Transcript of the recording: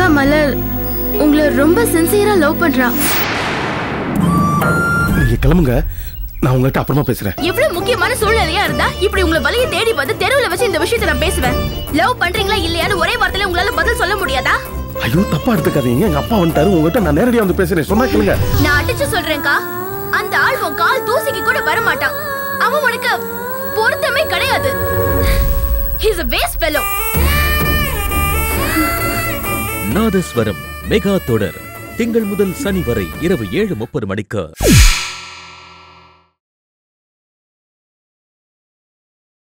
மலர் உங்களை ரொம்ப சின்சியரா லவ் பண்றா நீங்க கிளம்புங்க நான் உங்கள்கிட்ட அப்புறமா பேசுறேன் எவ்வளவு முக்கியமான சூழ்நிலையா இருந்தா இப்படி உங்களை வழியை தேடி வந்து தெருவுல வச்சு இந்த விஷயத்தை நான் பேசுவேன் லவ் பண்றீங்களா இல்லையான்னு ஒரே வார்த்தையில உங்களால பதில் சொல்ல முடியாதா ஐயோ தப்பா எடுத்துக்காதீங்க எங்க அப்பா வந்துட்டாரு உங்ககிட்ட நான் நேரடியா வந்து பேசுறேன் சொன்னா கேளுங்க நான் அடிச்சு சொல்றேன்க்கா அந்த ஆள் உன் கால் தூசிக்கு கூட வர மாட்டான் அவன் உனக்கு பொருத்தமே கிடையாது he's a waste fellow Nadhaswaram mega தொடர் திங்கள் முதல் சனி வரை இரவு ஏழு முப்பது மணிக்கு